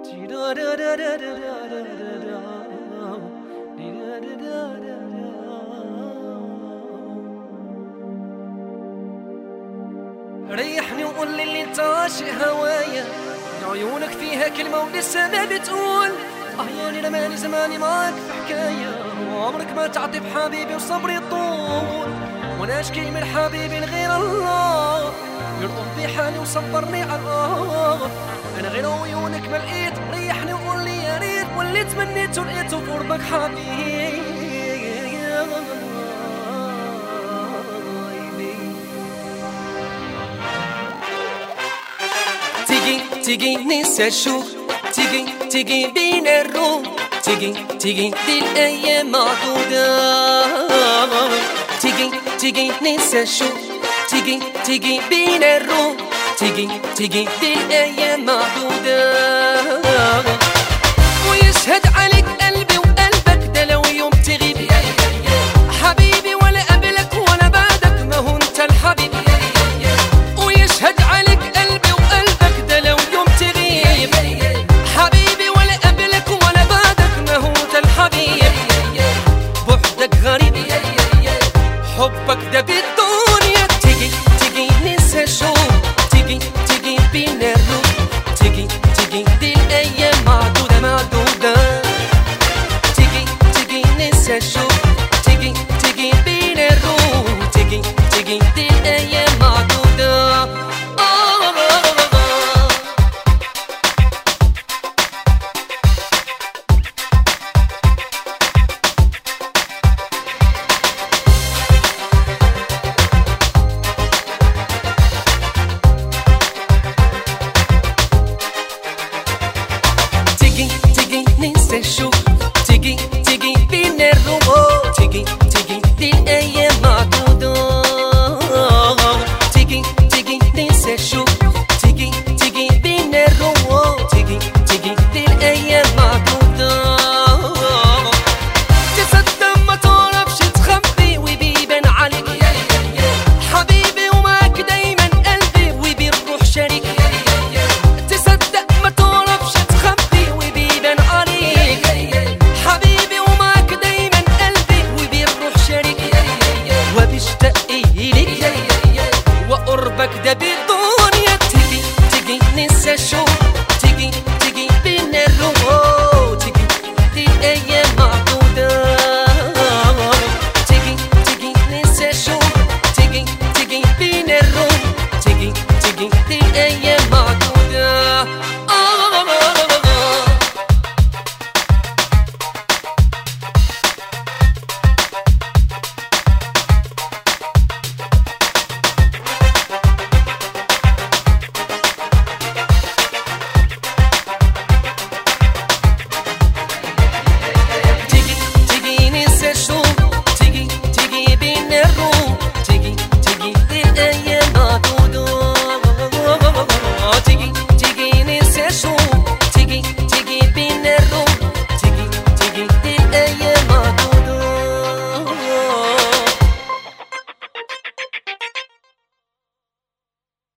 ريحني وقول لي اللي انت عاشق هوايا عيونك فيها كلمة ولسه ما بتقول أحياني رماني زماني معاك في حكاية وعمرك ما تعطي بحبيبي وصبري طول وانا اشكي من حبيبي لغير الله يرضى بحالي وصبرني على الله انا غير عيونك ما لقيت ريحني وقول لي يا ريت واللي تمنيته لقيته في قربك حبيبي تيجي تيجي ننسى الشوق تيجي تيجي بينا الروح تيجي تيجي دي الأيام معدودة تيجي تيجي ننسى الشوق تيجي تيجي بينا الروح تيجي تيجي دي الأيام معدودة ويشهد عليك قلبي وقلبك ده لو يوم تغيب حبيبي ولا قبلك ولا بعدك ما هو انت الحبيب ويشهد عليك قلبي وقلبك ده لو يوم تغيب حبيبي ولا قبلك ولا بعدك ما هو انت الحبيب بعدك غريب حبك ده بالدنيا تيجي تيجي ننسى شو تيجي تيجي بينا الروح تيجي تيجي دي الايام معدوده معدوده تيجي تيجي ننسى شو تيجي تيجي بينا الروح تيجي تيجي دي الايام معدوده آه آه آه آه. تيجي تيجي ننسى الشوق تيجي تيجي بينا الروح تيجي تيجي دي الايام معدودة تيجي تيجي ننسى الشوق تيجي تيجي بينا الروح تيجي تيجي دي الايام معدودة تصدق ما تعرفش تخبي وبيبان عليك حبيبي ومعاك دايما قلبي وبيروح شريك تصدق ما تعرفش تخبي وبيبان عليك حبيبي ومعاك دايما قلبي وبيروح شريك وبيشتاق إليك وقربك ده بالدنيا تيجي تيجي ننسى الشوق تيجي